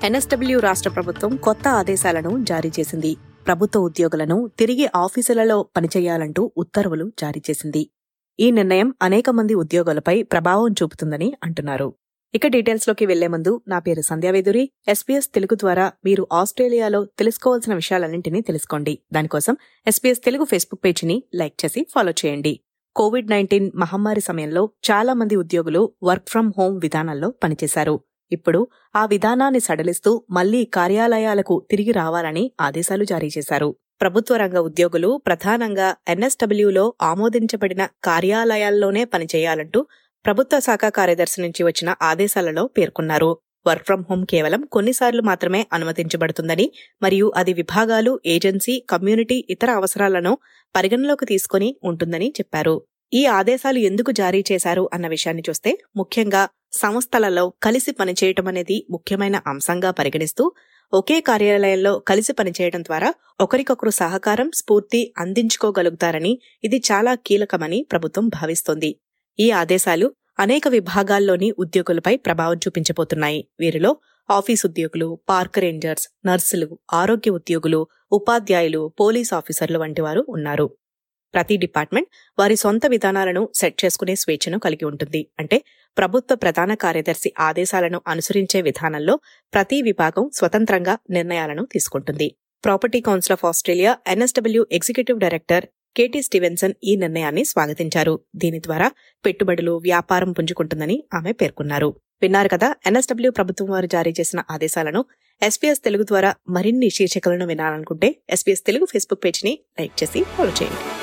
NSW రాష్ట్ర ప్రభుత్వం కొత్త ఆదేశాలను జారీ చేసింది ప్రభుత్వ ఉద్యోగులను తిరిగి ఆఫీసులలో పనిచేయాలంటూ ఉత్తర్వులు జారీ చేసింది ఈ నిర్ణయం అనేక మంది ఉద్యోగులపై ప్రభావం చూపుతుందని అంటున్నారు ఇక డీటెయిల్స్ లోకి వెళ్లే ముందు నా పేరు సంధ్యావేదురి ఎస్పీఎస్ తెలుగు ద్వారా మీరు ఆస్ట్రేలియాలో తెలుసుకోవాల్సిన విషయాలన్నింటినీ తెలుసుకోండి దానికోసం ఎస్పీఎస్ తెలుగు ఫేస్బుక్ పేజీని లైక్ చేసి ఫాలో చేయండి కోవిడ్ నైన్టీన్ మహమ్మారి సమయంలో చాలా మంది ఉద్యోగులు వర్క్ ఫ్రం హోం విధానంలో పనిచేశారు ఇప్పుడు ఆ విధానాన్ని సడలిస్తూ మళ్లీ కార్యాలయాలకు తిరిగి రావాలని ఆదేశాలు జారీ చేశారు ప్రభుత్వ రంగ ఉద్యోగులు ప్రధానంగా ఎన్ఎస్డబ్ల్యూలో ఆమోదించబడిన కార్యాలయాల్లోనే పనిచేయాలంటూ ప్రభుత్వ శాఖ కార్యదర్శి నుంచి వచ్చిన ఆదేశాలలో పేర్కొన్నారు వర్క్ ఫ్రం హోం కేవలం కొన్నిసార్లు మాత్రమే అనుమతించబడుతుందని మరియు అది విభాగాలు ఏజెన్సీ కమ్యూనిటీ ఇతర అవసరాలను పరిగణలోకి తీసుకుని ఉంటుందని చెప్పారు ఈ ఆదేశాలు ఎందుకు జారీ చేశారు అన్న విషయాన్ని చూస్తే ముఖ్యంగా సంస్థలలో కలిసి పనిచేయటం అనేది ముఖ్యమైన అంశంగా పరిగణిస్తూ ఒకే కార్యాలయంలో కలిసి పనిచేయడం ద్వారా ఒకరికొకరు సహకారం స్ఫూర్తి అందించుకోగలుగుతారని ఇది చాలా కీలకమని ప్రభుత్వం భావిస్తోంది ఈ ఆదేశాలు అనేక విభాగాల్లోని ఉద్యోగులపై ప్రభావం చూపించబోతున్నాయి వీరిలో ఆఫీస్ ఉద్యోగులు పార్క్ రేంజర్స్ నర్సులు ఆరోగ్య ఉద్యోగులు ఉపాధ్యాయులు పోలీస్ ఆఫీసర్లు వంటి వారు ఉన్నారు ప్రతి డిపార్ట్మెంట్ వారి సొంత విధానాలను సెట్ చేసుకునే స్వేచ్ఛను కలిగి ఉంటుంది అంటే ప్రభుత్వ ప్రధాన కార్యదర్శి ఆదేశాలను అనుసరించే విధానంలో ప్రతి విభాగం స్వతంత్రంగా నిర్ణయాలను తీసుకుంటుంది property council of Australia NSW executive director Katie Stevenson ఈ నిర్ణయాన్ని స్వాగతించారు దీని ద్వారా పెట్టుబడులు వ్యాపారం పుంజుకుంటుందని ఆమె పేర్కొన్నారు విన్నారు కదా ఎన్ఎస్డబ్ల్యూ ప్రభుత్వం వారు జారీ చేసిన ఆదేశాలను ఎస్పీఎస్ తెలుగు ద్వారా మరిన్ని శీర్షికలను వినాలనుకుంటే ఎస్పీఎస్ తెలుగు ఫేస్బుక్ పేజ్ ని లైక్ చేసి ఫాలో చేయండి